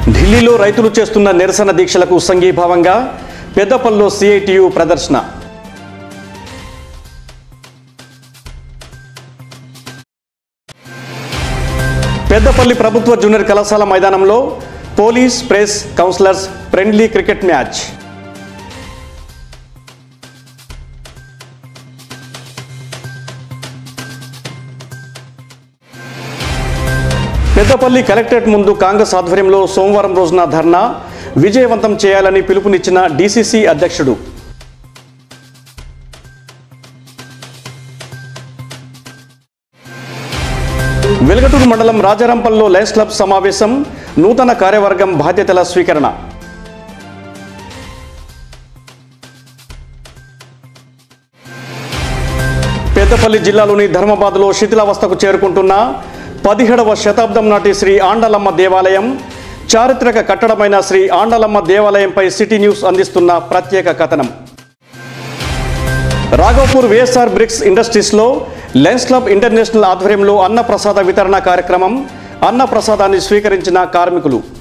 ఢిల్లీలో రైతులు చేస్తున్న నిరసన దీక్షలకు సంఘీభావంగా పెద్దపల్లిలో సిఐటియు ప్రదర్శన పెద్దపల్లి ప్రభుత్వ జూనియర్ కళాశాల మైదానంలో police press councillors friendly cricket match Peddapalli collectorate ముందు కాంగ్రెస్ ఆధ్వర్యంలో సోమవారం రోజున ధర్నా విజయవంతం చేయాలని పిలుపునిచ్చిన డీసీసీ అధ్యక్షుడు వెలుగటూరు మండలం రాజారాంపల్లో లయన్స్ క్లబ్ సమావేశం నూతన కార్యవర్గం బాధ్యతల స్వీకరణ పెద్దపల్లి జిల్లాలోని ధర్మబాద్లో శిథిలావస్థకు చేరుకుంటున్న పదిహేడవ శతాబ్దం నాటి శ్రీ ఆండలమ్మ దేవాలయం చారిత్రక కట్టడమైన శ్రీ ఆండలమ్మ దేవాలయంపై సిటీ న్యూస్ అందిస్తున్న ప్రత్యేక కథనం రాఘవపూర్ విఎస్ఆర్ బ్రిక్స్ ఇండస్ట్రీస్లో లెన్స్ క్లబ్ ఇంటర్నేషనల్ ఆధ్వర్యంలో అన్న ప్రసాద వితరణ కార్యక్రమం అన్న ప్రసాదాన్ని స్వీకరించిన కార్మికులు